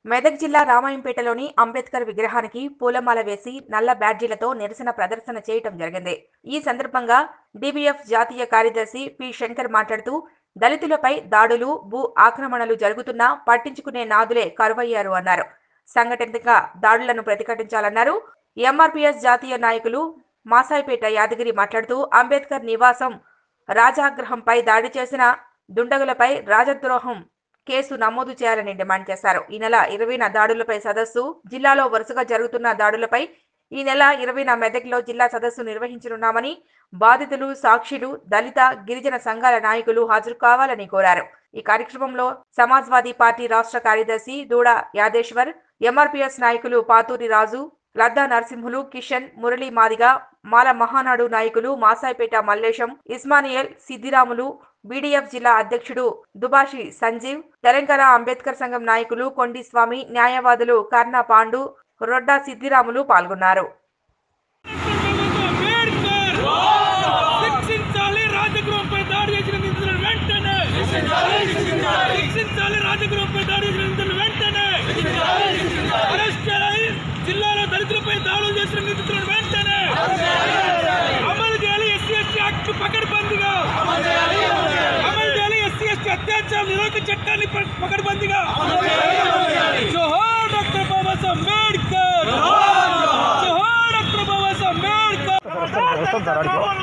మెదక్ జిల్లా రామాయంపేటలోని అంబేద్కర్ విగ్రహానికి పూలమాల వేసి నల్ల బ్యాడ్జీలతో నిరసన ప్రదర్శన చేయటం జరిగింది ఈ సందర్భంగా డిబిఎఫ్ జాతీయ కార్యదర్శి పి శంకర్ మాట్లాడుతూ దళితులపై దాడులు భూ ఆక్రమణలు జరుగుతున్నా పట్టించుకునే నాదులే కరువయ్యారు అన్నారు సంఘటితంగా దాడులను ప్రతిఘటించాలన్నారు ఎంఆర్పీఎస్ జాతీయ నాయకులు మాసాయిపేట యాదగిరి మాట్లాడుతూ అంబేద్కర్ నివాసం రాజాగ్రహంపై దాడి చేసిన దుండగులపై రాజద్రోహం కేసు నమోదు చేయాలని డిమాండ్ చేశారు ఈ నెల ఇరవైన దాడులపై సదస్సు జిల్లాలో వరుసగా జరుగుతున్న దాడులపై ఈ నెల ఇరవైన మెదక్లో జిల్లా సదస్సు నిర్వహించనున్నామని బాధితులు సాక్షులు దళిత గిరిజన సంఘాల నాయకులు హాజరు కావాలని కోరారు ఈ కార్యక్రమంలో సమాజ్వాదీ పార్టీ రాష్ట్ర కార్యదర్శి దూడ యాదేశ్వర్ ఎంఆర్పీఎస్ నాయకులు పాతూరి రాజు లద్దా నరసింహులు కిషన్ మురళీ మాదిగ మాల మహానాడు నాయకులు మాసాయిపేట మల్లేశం ఇస్మానియల్ సిద్దిరాములు బీడీఎఫ్ జిల్లా అధ్యక్షుడు దుబాషి సంజీవ్ తెలంగాణ అంబేద్కర్ సంఘం నాయకులు కొండి స్వామి న్యాయవాదులు కర్ణ పాండు రొడ్డా సిద్దిరాములు పాల్గొన్నారు అంబేద్కర్ శిక్షించాలి రాజగృహంపై దాడి చేసిన నిందితులను వెంటనే శిక్షించాలి రాజగృహంపై దాడి చేసిన నిందితులను వెంటనే అరెస్ట్ చేయాలి జిల్లాలో దళితులపై దాడులు చేసిన నిందితులను వెంటనే అమలు చేయాలి ఎస్సీ ఎస్టీ యాక్ట్ పకడ్బందీగా అమలు చేయాలి ఎస్సీ ఎస్టీ అత్యాచార నిరోధక చట్టాన్ని ప- పకడ్బందీగా జోహార్ డాక్టర్ బాబాసాహెబ్ అంబేద్కర్ జోహార్ డాక్టర్ బాబాసాహెబ్ అంబేద్కర్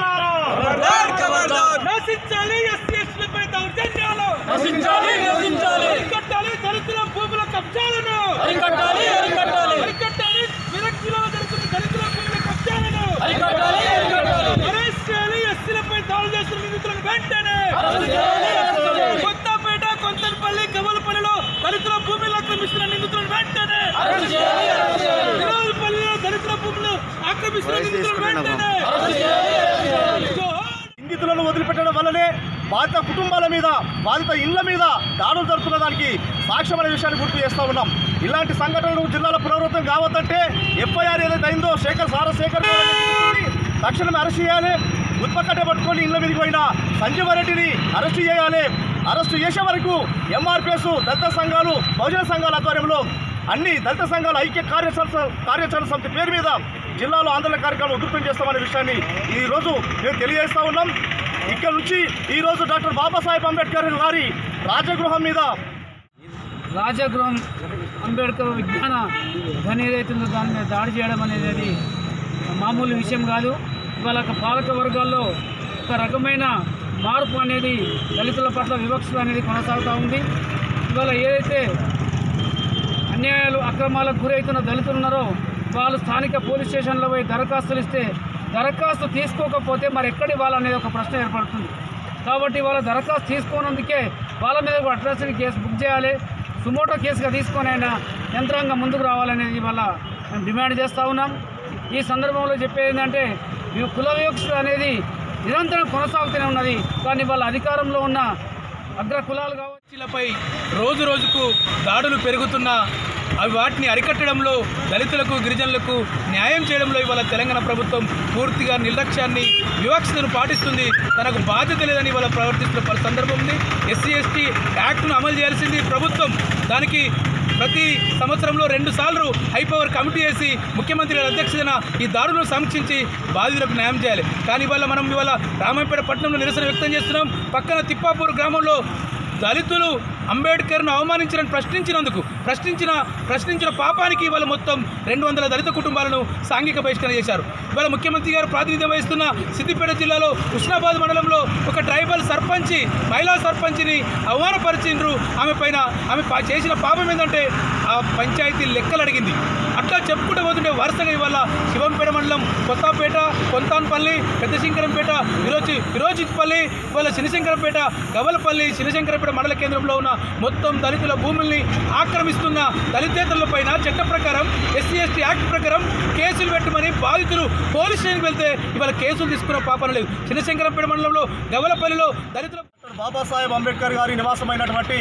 నశించాలి ఎస్సీ ఎస్టీలపై దౌర్జన్యాలు నశించాలి నశించాలి అరికట్టాలి దళితుల భూముల కబ్జాలను అరికట్టాలి అరికట్టాలి అరికట్టాలి విరక్తిలో జరుగుతున్న దళితుల భూముల కబ్జాలను అరికట్టాలి అరికట్టాలి అరెస్ట్ చేయాలి ఎస్సీలపై దాడులు చేస్తున్న నిందితులను వెంటనే అరెస్ట్ చేయాలి అరెస్ట్ చేయాలి కొత్తపేట కొంతపల్లి గవలపల్లిలో దళితుల భూములు ఆక్రమిస్తున్న నిందితులను వెంటనే అరెస్ట్ చేయాలి అరెస్ట్ చేయాలి గవలపల్లిలో దళితుల భూములు ఆక్రమిస్తున్న నిందితులను వెంటనే అరెస్ట్ చేయాలి అరెస్ట్ చేయాలి జోహార్ నిందితులను వదిలిపెట్టడం వల్లనే బాధిత కుటుంబాల మీద బాధిత ఇళ్ల మీద దాడులు జరుపుతున్న దానికి సాక్ష్యం అనే విషయాన్ని గుర్తు చేస్తూ ఉన్నాం ఇలాంటి సంఘటనలు జిల్లాలో పునరావృతం కావద్దంటే ఎఫ్ఐఆర్ ఏదైతే అయిందో శేఖర్ సారశేఖర్ గౌడ్ అనే నిందితుడిని తక్షణమే అరెస్ట్ చేయాలి ఉత్పకట్ట పట్టుకొని ఇళ్ల మీదకి పోయిన సంజీవ రెడ్డిని అరెస్ట్ చేయాలి అరెస్ట్ చేసే వరకు ఎంఆర్పిఎస్ దళిత సంఘాలు బహుజన సంఘాల ఆధ్వర్యంలో అన్ని దళిత సంఘాల ఐక్య కార్యాచరణ కార్యాచరణ సమితి పేరు మీద జిల్లాలో ఆందోళన కార్యక్రమం ఉధృతం చేస్తామనే విషయాన్ని ఈ రోజు మేము తెలియజేస్తా ఉన్నాం ఇక్కడ నుంచి ఈ రోజు డాక్టర్ బాబాసాహెబ్ అంబేద్కర్ గారి రాజగృహం మీద రాజగృహం అంబేద్కర్ విజ్ఞాన ధ్వని ఏదైతుందో దాని మీద దాడి చేయడం అనేది అది మామూలు విషయం కాదు ఇవాళ ఒక పాలక వర్గాల్లో ఒక రకమైన మార్పు అనేది దళితుల పట్ల వివక్ష అనేది కొనసాగుతూ ఉంది ఇవాళ ఏదైతే అన్యాయాలు అక్రమాలకు గురవుతున్న దళితులు ఉన్నారో వాళ్ళు స్థానిక పోలీస్ స్టేషన్లో పోయి దరఖాస్తులు ఇస్తే దరఖాస్తు తీసుకోకపోతే మరి ఎక్కడి వాళ్ళనేది ఒక ప్రశ్న ఏర్పడుతుంది కాబట్టి వాళ్ళ దరఖాస్తు తీసుకోనందుకే వాళ్ళ మీద ఒక అట్రాసిటీ కేసు బుక్ చేయాలి సుమోటో కేసుగా తీసుకొని అయినా యంత్రాంగం ముందుకు రావాలనేది ఇవాళ మేము డిమాండ్ చేస్తూ ఉన్నాం ఈ సందర్భంలో చెప్పేది ఏంటంటే ఈ కుల వివక్ష అనేది నిరంతరం కొనసాగుతూనే ఉన్నది కానీ వాళ్ళ అధికారంలో ఉన్న అగ్ర కులాలు కావచ్చు చర్చిలపై రోజు రోజుకు దాడులు పెరుగుతున్న అవి వాటిని అరికట్టడంలో దళితులకు గిరిజనులకు న్యాయం చేయడంలో ఇవాళ తెలంగాణ ప్రభుత్వం పూర్తిగా నిర్లక్ష్యాన్ని వివక్షతను పాటిస్తుంది తనకు బాధ్యత లేదని ఇవాళ ప్రవర్తిస్తున్న పలు సందర్భం ఉంది ఎస్సీ ఎస్టీ యాక్ట్ను అమలు చేయాల్సింది ప్రభుత్వం దానికి ప్రతి సంవత్సరంలో రెండు సార్లు హైపవర్ కమిటీ వేసి ముఖ్యమంత్రి గారి అధ్యక్షతన ఈ దాడులను సమీక్షించి బాధితులకు న్యాయం చేయాలి కానీ ఇవాళ మనం ఇవాళ రామాయపేట పట్టణంలో నిరసన వ్యక్తం చేస్తున్నాం పక్కన తిప్పాపూర్ గ్రామంలో దళితులు అంబేద్కర్ను అవమానించిన ప్రశ్నించినందుకు ప్రశ్నించిన ప్రశ్నించిన పాపానికి ఇవాళ మొత్తం రెండు వందల దళిత కుటుంబాలను సాంఘిక బహిష్కరణ చేశారు ఇవాళ ముఖ్యమంత్రి గారు ప్రాతినిధ్యం వహిస్తున్న సిద్దిపేట జిల్లాలో ఉస్నాబాద్ మండలంలో ఒక ట్రైబల్ సర్పంచి మహిళా సర్పంచిని అవమానపరిచిండ్రు ఆమె పైన ఆమె పా- చేసిన పాపం ఏంటంటే ఆ పంచాయతీ లెక్కలు అడిగింది అట్లా చెప్పుకుంటూ పోతుంటే వరుసగా ఇవాళ శివంపేట మండలం కొత్తపేట కొంతాన్పల్లి పెద్దశంకరంపేట విరోచి విరోచిత్పల్లి ఇవాళ శనిశంకరంపేట గవలపల్లి శనిశంకరంపేట మండల కేంద్రంలో ఉన్న మొత్తం దళితుల భూముల్ని ఆక్రమిస్తున్న దళితేతరులపైన చట్ట ప్రకారం ఎస్సీ ఎస్టీ యాక్ట్ ప్రకారం కేసులు పెట్టమని బాధితులు పోలీస్ స్టేషన్కి వెళ్తే ఇవాళ కేసులు తీసుకున్న పాపన లేదు శనిశంకరంపేట మండలంలో గవలపల్లిలో దళితుల డాక్టర్ బాబాసాహెబ్ అంబేద్కర్ గారి నివాసమైనటువంటి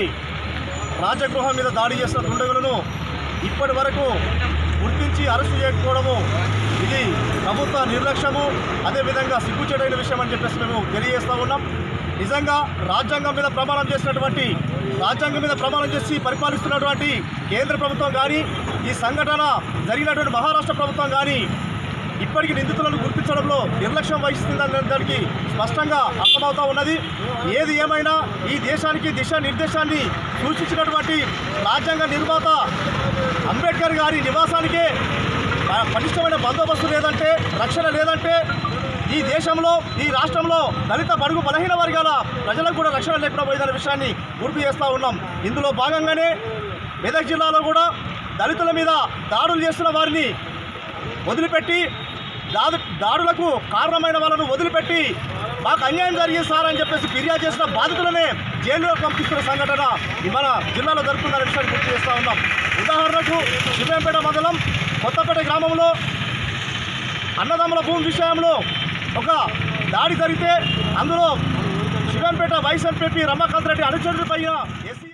రాజగృహం మీద దాడి చేసిన దుండగులను ఇప్పటి వరకు గుర్తించి అరెస్టు చేయకపోవడము ఇది ప్రభుత్వ నిర్లక్ష్యము అదేవిధంగా సిగ్గుచేటైన విషయం అని చెప్పేసి మేము తెలియజేస్తూ ఉన్నాం నిజంగా రాజ్యాంగం మీద ప్రమాణం చేసినటువంటి రాజ్యాంగం మీద ప్రమాణం చేసి పరిపాలిస్తున్నటువంటి కేంద్ర ప్రభుత్వం కానీ ఈ సంఘటన జరిగినటువంటి మహారాష్ట్ర ప్రభుత్వం కానీ ఇప్పటికీ నిందితులను గుర్తించడంలో నిర్లక్ష్యం వహిస్తుందనే దానికి స్పష్టంగా అర్థమవుతా ఉన్నది ఏది ఏమైనా ఈ దేశానికి దిశానిర్దేశాన్ని సూచించినటువంటి రాజ్యాంగ నిర్మాత అంబేద్కర్ గారి నివాసానికే ఆ, పటిష్టమైన బందోబస్తు లేదంటే రక్షణ లేదంటే ఈ దేశంలో ఈ రాష్ట్రంలో దళిత బడుగు బలహీన వర్గాల ప్రజలకు కూడా రక్షణ లేకుండా పోయిందనే విషయాన్ని గుర్తు చేస్తూ ఉన్నాం ఇందులో భాగంగానే మెదక్ జిల్లాలో కూడా దళితుల మీద దాడులు చేస్తున్న వారిని వదిలిపెట్టి దాడు దాడులకు కారణమైన వాళ్ళను వదిలిపెట్టి మాకు అన్యాయం జరిగింది సార్ అని చెప్పేసి ఫిర్యాదు చేసిన బాధితులనే జైలులో పంపిస్తున్న సంఘటన ఈ మన జిల్లాలో జరుగుతున్న విషయాన్ని గుర్తు చేస్తూ ఉన్నాం ఉదాహరణకు శివంపేట మండలం కొత్తపేట గ్రామంలో అన్నదమ్ముల భూమి విషయంలో ఒక దాడి జరిగితే అందులో శివంపేట వైస్ ఎంపీ రమాకాంత్ రెడ్డి అనుచరుల పైన ఎస్సీ